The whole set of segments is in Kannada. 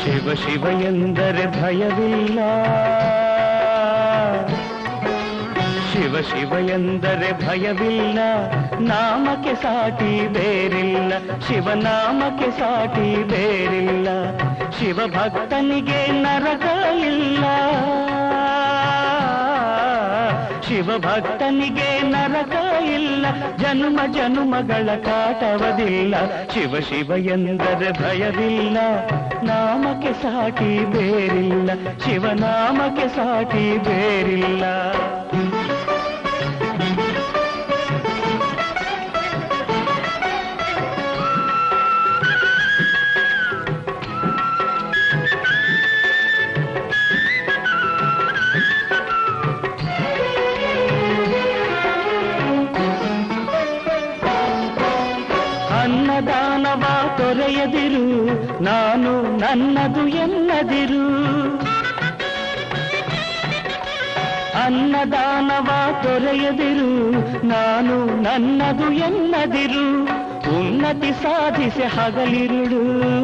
ಶಿವ ಶಿವ ಎಂದರೆ ಭಯವಿಲ್ಲ ಶಿವ ಶಿವ ಎಂದರೆ ಭಯವಿಲ್ಲ ನಾಮಕ್ಕೆ ಸಾಟಿ ಬೇರಿಲ್ಲ ಶಿವನಾಮಕ್ಕೆ ಸಾಟಿ ಬೇರಿಲ್ಲ ಶಿವ ಭಕ್ತನಿಗೆ ನರಕ ಇಲ್ಲ ಶಿವ ಭಕ್ತನಿಗೆ ನರಕ ಇಲ್ಲ ಜನುಮ ಜನುಮಗಳ ಕಾಟವದಿಲ್ಲ ಶಿವ ಶಿವ ಎಂದರೆ ಭಯವಿಲ್ಲ ನಾಮಕ್ಕೆ ಸಾಟಿ ಬೇರಿಲ್ಲ ಶಿವನಾಮಕ್ಕೆ ಸಾಟಿ ಬೇರಿಲ್ಲ ಅನ್ನದಾನವ ತೊರೆಯದಿರು ನಾನು ನನ್ನದು ಎನ್ನದಿರು ಅನ್ನದಾನವ ತೊರೆಯದಿರು ನಾನು ನನ್ನದು ಎನ್ನದಿರು ಉನ್ನತಿ ಸಾಧಿಸಿ ಹಗಲಿರುಳು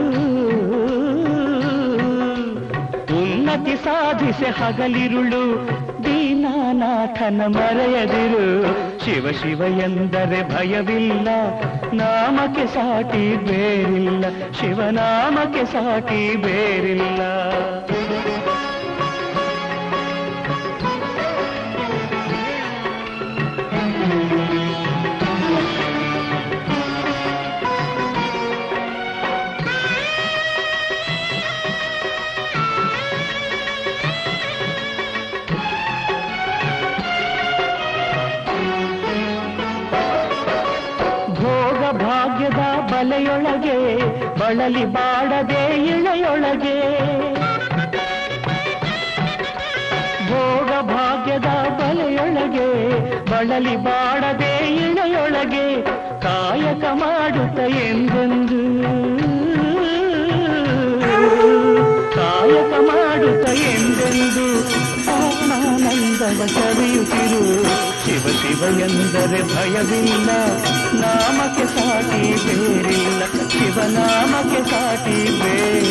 ಉನ್ನತಿ ಸಾಧಿಸಿ ಹಗಲಿರುಳು ದೀನಾನಾಥನ ಮರೆಯದಿರು ಶಿವ ಶಿವ ಎಂದರೆ ಭಯವಿಲ್ಲ ನಾಮಕ್ಕೆ ಸಾಟಿ ಬೇರಿಲ್ಲ ಶಿವನಾಮಕ್ಕೆ ಸಾಟಿ ಬೇರಿಲ್ಲ ಭೋಗ ಭಾಗ್ಯದ ಬಲೆಯೊಳಗೆ ಬಳಲಿ ಬಾಡದೆ ಇಳೆಯೊಳಗೆ ಭೋಗ ಭಾಗ್ಯದ ಬಲೆಯೊಳಗೆ ಬಳಲಿ ಬಾಡದೆ ಇಳೆಯೊಳಗೆ ಕಾಯಕ ಮಾಡುತ್ತ ಎಂದೆಂದು ಕಾಯಕ ಮಾಡುತ್ತ ಎಂದೆಂದು ಆತ್ಮಾನಂದವ ಸವಿಯುತ್ತಿರು ಶಿವ ಶಿವ ಎಂದರೆ ಭಯವಿಲ್ಲ ನಾಮಕ್ಕೆ ಸಾಟಿ ಬೇರಿಲ್ಲ ಶಿವನಾಮಕ್ಕೆ ಸಾಟಿ ಬೇರಿಲ್ಲ